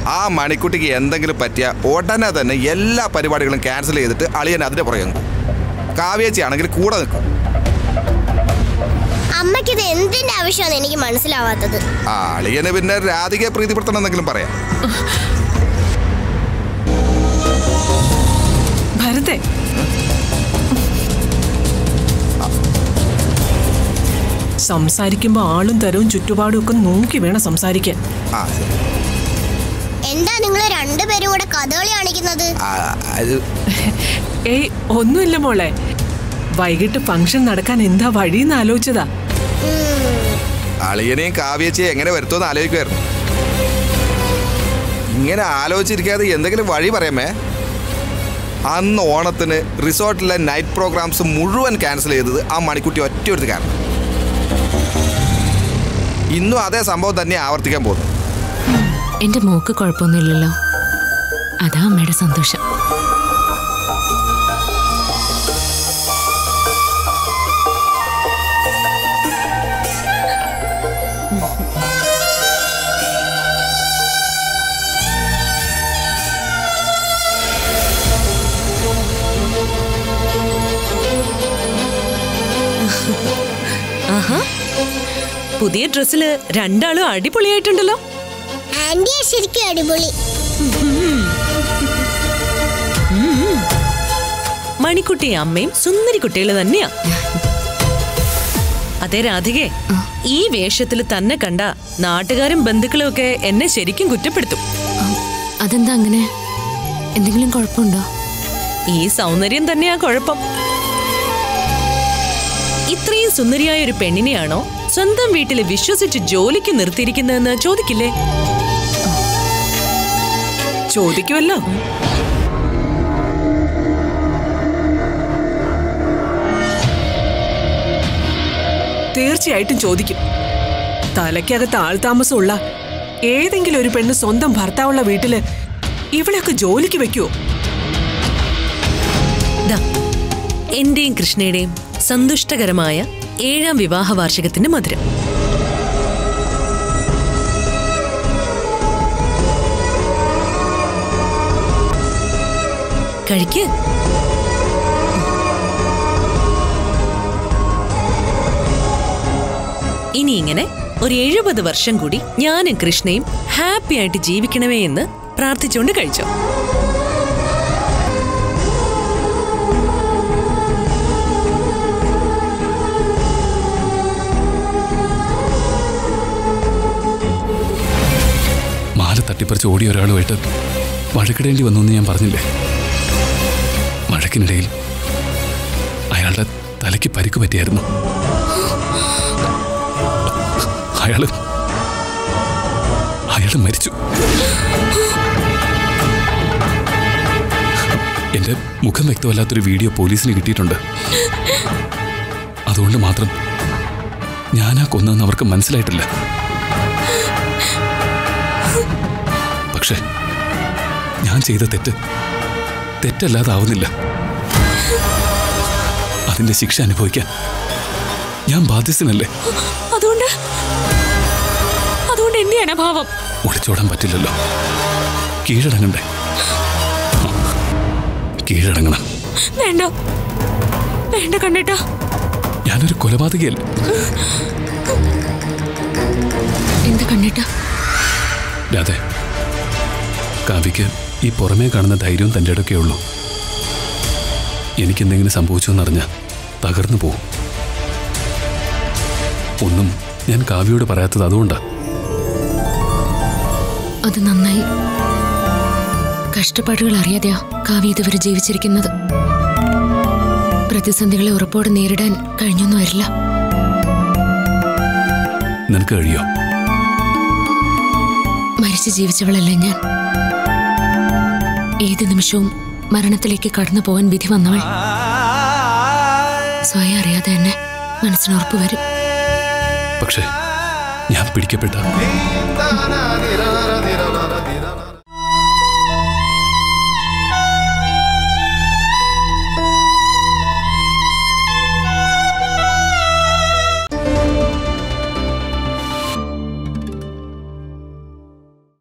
ആ മണിക്കുട്ടിക്ക് എന്തെങ്കിലും പറ്റിയ ഉടനെ തന്നെ എല്ലാ പരിപാടികളും ക്യാൻസൽ ചെയ്തിട്ട് അളിയൻ അതിന്റെ പുറകെ നിൽക്കും കാവ്യേച്ചി ആണെങ്കിൽ കൂടെ നിൽക്കും അമ്മയ്ക്ക് ഇത് എന്തിന്റെ ആവശ്യമാണ് എനിക്ക് മനസ്സിലാവാത്തത് ആ അളിയന് പിന്നെ രാധികയെ പ്രീതിപ്പെടുത്തണം എന്തെങ്കിലും പറയാം ഭരതേ സംസാരിക്കുമ്പോ ആളും തരവും ചുറ്റുപാടും ഒക്കെ നോക്കി വേണം സംസാരിക്കാൻ ആ ശരി. എന്താ നിങ്ങൾ രണ്ടുപേരും കൂടെ കഥകളി കാണിക്കുന്നത് ആ, അത് ഏയ് ഒന്നുമില്ല മോളെ വൈകിട്ട് ഫംഗ്ഷൻ നടക്കാൻ എന്താ വഴിന്ന് ആലോചിച്ചതാ അളിയനെയും കാവ്യേച്ചിയെ എങ്ങനെ വരുത്തുമെന്ന് ആലോചിക്കുമായിരുന്നു ഇങ്ങനെ ആലോചിച്ചിരിക്കാതെ എന്തെങ്കിലും വഴി പറയാമേ അന്ന് ഓണത്തിന് റിസോർട്ടിലെ നൈറ്റ് പ്രോഗ്രാംസ് മുഴുവൻ ക്യാൻസൽ ചെയ്തത് ആ മണിക്കുട്ടി ഒറ്റയൊരുത്ത് കാരണം ഇന്നും അതേ സംഭവം തന്നെ ആവർത്തിക്കാൻ പോകുന്നു എന്റെ മോക്ക് കുഴപ്പമൊന്നുമില്ലല്ലോ അതാ അമ്മയുടെ സന്തോഷം ആഹാ പുതിയ ഡ്രസ്സില് രണ്ടാളും അടിപൊളിയായിട്ടുണ്ടല്ലോ ആന്റിയെ ശരിക്കും അടിപൊളി മണിക്കുട്ടി അമ്മയും സുന്ദരി കുട്ടികൾ തന്നെയാ അതെ രാധികെ ഈ വേഷത്തിൽ തന്നെ കണ്ട നാട്ടുകാരും ബന്ധുക്കളും ഒക്കെ എന്നെ ശരിക്കും കുറ്റപ്പെടുത്തും അതെന്താ അങ്ങനെ എന്തെങ്കിലും കുഴപ്പമുണ്ടോ ഈ സൗന്ദര്യം തന്നെയാ കുഴപ്പം ഇത്രയും സുന്ദരിയായ ഒരു പെണ്ണിനെയാണോ സ്വന്തം വീട്ടിൽ വിശ്വസിച്ച് ജോലിക്ക് നിർത്തിയിരിക്കുന്നതെന്ന് ചോദിക്കില്ലേ ചോദിക്കുമല്ലോ തീർച്ചയായിട്ടും ചോദിക്കും തലയ്ക്കകത്ത് ആൾതാമസമുള്ള ഏതെങ്കിലും ഒരു പെണ്ണ് സ്വന്തം ഭർത്താവുള്ള വീട്ടില് ഇവളെയൊക്കെ ജോലിക്ക് വെക്കുവോ ദാ, എന്റെയും കൃഷ്ണയുടെയും സന്തുഷ്ടകരമായ ഏഴാം വിവാഹ വാർഷികത്തിന്റെ മധുരം കഴിക്ക് ഇനി ഇങ്ങനെ ഒരു എഴുപത് വർഷം കൂടി ഞാനും കൃഷ്ണയും ഹാപ്പി ആയിട്ട് ജീവിക്കണമേ എന്ന് പ്രാർത്ഥിച്ചുകൊണ്ട് കഴിച്ചോ മാല തട്ടിപ്പറിച്ച് ഓടിയ ഒരാളുമായിട്ട് വഴക്കിടേണ്ടി വന്നു എന്ന് ഞാൻ പറഞ്ഞില്ലേ വഴക്കിനിടയിൽ അയാളുടെ തലയ്ക്ക് പരിക്ക് പറ്റിയായിരുന്നു അയാള് അയാള് മരിച്ചു എന്റെ മുഖം വ്യക്തമല്ലാത്തൊരു വീഡിയോ പോലീസിന് കിട്ടിയിട്ടുണ്ട് അതുകൊണ്ട് മാത്രം ഞാനാ കൊന്നതെന്ന് അവർക്ക് മനസ്സിലായിട്ടില്ല പക്ഷേ ഞാൻ ചെയ്ത തെറ്റ് തെറ്റല്ലാതാവുന്നില്ല അതിന്റെ ശിക്ഷ അനുഭവിക്കാൻ ഞാൻ ബാധ്യസ്ഥനല്ലേ അതുകൊണ്ട് അതുകൊണ്ട് എന്നെയാണ് ഭാവം ഒളിച്ചോടാൻ പറ്റില്ലല്ലോ കീഴടങ്ങണ്ടേ ആ, കീഴടങ്ങണം വേണ്ട വേണ്ട കണ്ണേട്ടാ ഞാനൊരു കൊലപാതകയല്ലേ എന്താ കണ്ണേട്ടാ രാധേ കാവ്യക്ക് ഈ പുറമേ കാണുന്ന ധൈര്യവും തൻ്റെ ഇടയ്ക്കേ ഉള്ളൂ എനിക്കെന്തെങ്കിലും സംഭവിച്ചു എന്നറിഞ്ഞ തകർന്നു പോകും ഒന്നും ഞാൻ കാവ്യയോട് പറയാത്തത് അതുകൊണ്ടാ അത് നന്നായി കഷ്ടപ്പാടുകൾ അറിയാതെയാ കാവ്യ ഇതുവരെ ജീവിച്ചിരിക്കുന്നത് പ്രതിസന്ധികളെ ഉറപ്പോടെ നേരിടാൻ കഴിഞ്ഞൊന്നും വരില്ല നിനക്ക് കഴിയോ മരിച്ചു ജീവിച്ചവളല്ലേ ഞാൻ ഏത് നിമിഷവും മരണത്തിലേക്ക് കടന്നു പോകാൻ വിധി വന്നവൾ സ്വയം അറിയാതെ തന്നെ മനസ്സിനുറപ്പ് വരും പക്ഷേ ഞാൻ പിടിക്കപ്പെട്ട